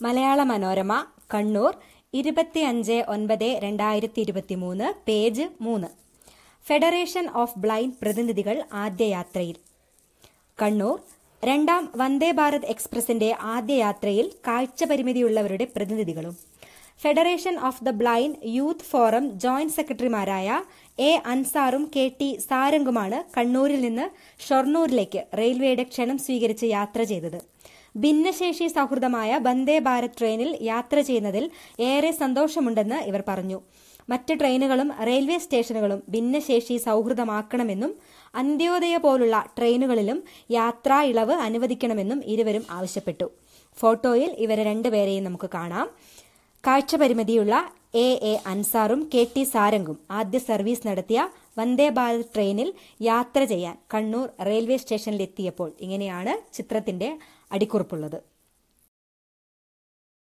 മലയാള മനോരമ കണ്ണൂർ ഇരുപത്തിയഞ്ച് ഒൻപത് രണ്ടായിരത്തി ഇരുപത്തി മൂന്ന് പേജ് മൂന്ന് ഫെഡറേഷൻ ഓഫ് ബ്ലൈൻഡ് പ്രതിനിധികൾ ആദ്യ യാത്രയിൽ കണ്ണൂർ രണ്ടാം വന്ദേ ഭാരത് എക്സ്പ്രസിന്റെ ആദ്യ യാത്രയിൽ കാഴ്ച പരിമിതിയുള്ളവരുടെ പ്രതിനിധികളും federation of the blind youth forum joint സെക്രട്ടറിമാരായ എ അൻസാറും കെ ടി സാരംഗുമാണ് കണ്ണൂരിൽ നിന്ന് ഷൊർണൂരിലേക്ക് റെയിൽവേയുടെ ക്ഷണം സ്വീകരിച്ച് യാത്ര ചെയ്തത് ഭിന്നശേഷി സൗഹൃദമായ വന്ദേ ഭാരത് ട്രെയിനിൽ യാത്ര ചെയ്യുന്നതിൽ ഏറെ സന്തോഷമുണ്ടെന്ന് ഇവർ പറഞ്ഞു മറ്റ് ട്രെയിനുകളും റെയിൽവേ സ്റ്റേഷനുകളും ഭിന്നശേഷി സൗഹൃദമാക്കണമെന്നും അന്ത്യോദയ പോലുള്ള ട്രെയിനുകളിലും യാത്രാ ഇളവ് അനുവദിക്കണമെന്നും ഇരുവരും ആവശ്യപ്പെട്ടു ഫോട്ടോയിൽ ഇവരെ രണ്ടുപേരെയും നമുക്ക് കാണാം കാഴ്ചപരിമിതിയുള്ള എ എ അൻസാറും കെ ടി സാരംഗും ആദ്യ സർവീസ് നടത്തിയ വന്ദേ ഭാരത് ട്രെയിനിൽ യാത്ര ചെയ്യാൻ കണ്ണൂർ റെയിൽവേ സ്റ്റേഷനിലെത്തിയപ്പോൾ ഇങ്ങനെയാണ് ചിത്രത്തിന്റെ അടിക്കുറിപ്പുള്ളത്